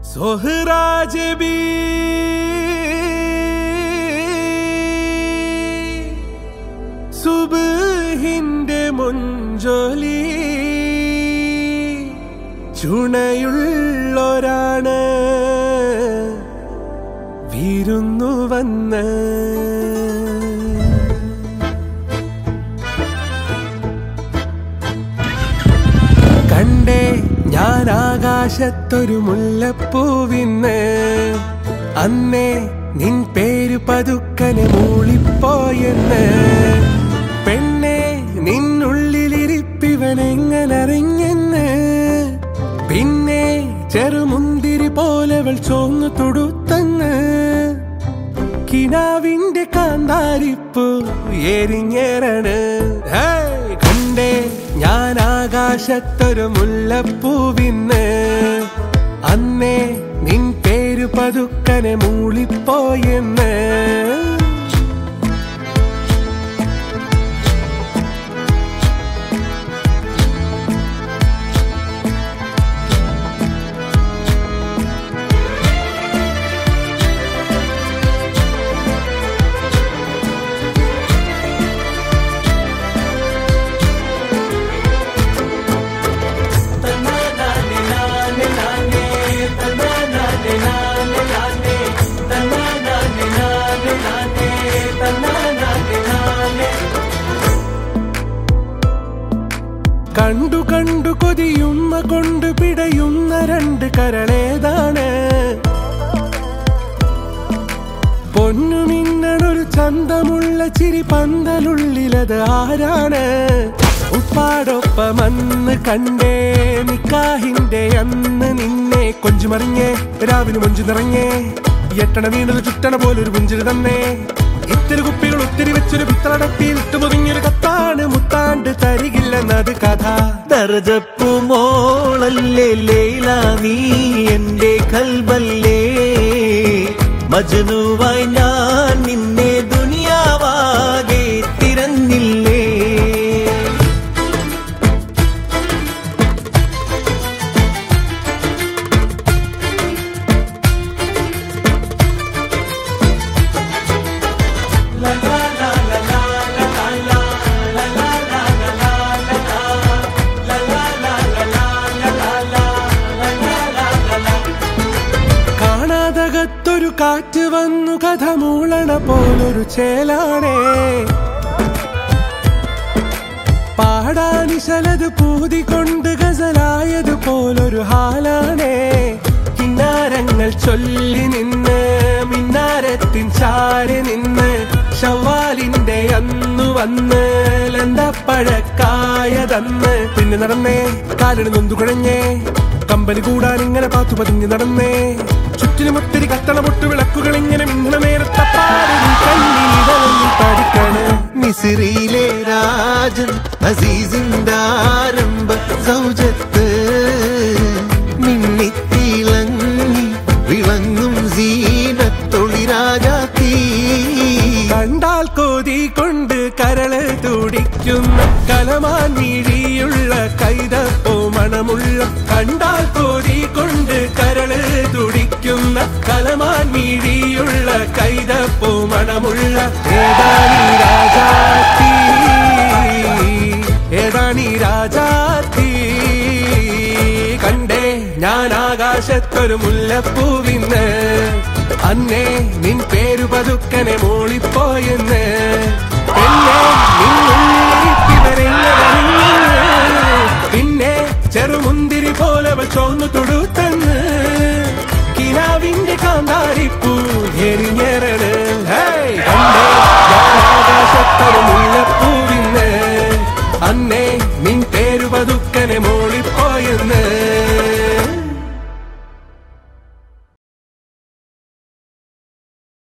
സൊഹ്റാജ് B സുബഹിന്റെ മുഞ്ചൊലി ചുണയുള്ളൊരാണ് വിരുന്നു വന്ന് കണ്ടേ ഞാൻ ആകാശത്തൊരു മുല്ലപ്പൂവിന്ന് അന്നേ നിൻ പേര് പതുക്കനെ മൂളിപ്പോയെന്ന് പെണ്ണെ നിന്നുള്ളിലിരിപ്പിവനെങ്ങനറിഞ്ഞെന്ന് പിന്നെ ചെറുമുന്തിരി പോലവൾ ചോന്നു തൊടുത്തന്ന് കിനാവിന്റെ കാന്താരിപ്പു എരിഞ്ഞേറാണ് ഹേയ്, കണ്ടേ ഞാൻ ആകാശത്തൊരു മുല്ലപ്പൂവിന്ന് അന്നേ നിൻ പേര് പതുക്കനെ മൂളിപ്പോയെന്ന് കണ്ടു കണ്ടു കൊതിയുന്ന കൊണ്ട് പിടയുന്ന രണ്ട് കരളേതാണ് പൊന്നു മിന്നണൊരു ചന്തമുള്ള ചിരി പന്തലുള്ളിലത് ആരാണ് ഉപ്പാടൊപ്പമന്ന് കണ്ടേ നിക്കാഹിന്റെ അന്ന് നിന്നെ കൊഞ്ചുമറിഞ്ഞേ രാവിലെ മൊഞ്ചു നിറഞ്ഞേ എട്ടണ വീണത് ചുറ്റണ പോലൊരു പുഞ്ചിരി തന്നെ ഇത്തിരി കുപ്പികൾ ഒത്തിരി വെച്ചൊരു പിത്തളടത്തി ഇട്ടു പൊതിഞ്ഞൊരു കത്താണ് മുത്താണ്ട് തരികില്ലെന്നത് കഥ ദർജപ്പു മോളല്ലേ ലൈല നീ എന്റെ കൽബല്ലേ മജനുവായി ഞാൻ നിന്നെ ദുനിയാവാകെ തിരഞ്ഞില്ലേ കാണാതകത്തൊരു കാറ്റ് വന്നു കഥ മൂളണ പോലൊരു ചേലാണേ പാടാനിശലത് പൂതികൊണ്ട് ഗസലായത് പോലൊരു ഹാലാണേ കിന്നാരങ്ങൾ ചൊല്ലി നിന്ന് മിന്നാരത്തിൻ ചാരി നിന്ന് ഷവാലിന്റെ അന്നു വന്ന് ലന്തപ്പഴക്കായതന്ന് പിന്നെ നടന്നേ കാലിന് നൊന്തു കുഴഞ്ഞേ കമ്പനി കൂടാൻ ഇങ്ങനെ പാത്തു പതിഞ്ഞ് നടന്നേ ചുറ്റിനും ഒത്തിരി കത്തണ പൊട്ടു വിളക്കുകൾ ഇങ്ങനെ മിന്നണ നേരത്തപ്പാടി കണ്ണീരൊന്നും പഠിക്കണേ മിസിറിയിലെ രാജൻ അസീസിന്റെ ആരംഭ സൗജത്ത് മിന്നിത്തിളങ്ങി വിളങ്ങും സീനത്തൊളി രാജാത്തീ കണ്ടാൽ കൊതി കൊണ്ട് കരള് തുടിക്കുന്ന കലമാൻ മിഴിയുള്ള കൈതപ്പോ മണമുള്ള കണ്ടാൽ കൊതി കൊണ്ട് കരള് തുടിക്കുന്ന കലമാൻ മിഴിയുള്ള കൈതപ്പോ മണമുള്ള ഏതാണീ രാജാത്തി ഏതാണീ രാജാത്തി കണ്ടേ ഞാൻ ആകാശത്തൊരു മുല്ലപ്പൂവിന്ന് അന്നേ നിൻ പേരു പതുക്കനെ മോളിപ്പോയെന്ന് എന്നെ നിന്നുള്ളിരിപ്പിവരെങ്ങനെ പിന്നെ ചെറുമുന്തിരി പോലെ അവൾ ചോന്നു തൊടുത്തന്ന് കിനാവിന്റെ കാന്താരിപ്പൂ എരിഞ്ഞേറണ് ഹേയ്, കണ്ടേ ഞാൻ ആകാശത്തൊരു മുല്ലപ്പൂവിന്ന് അന്നേ നിൻ പേരു പതുക്കനെ മോളിപ്പോയെന്ന്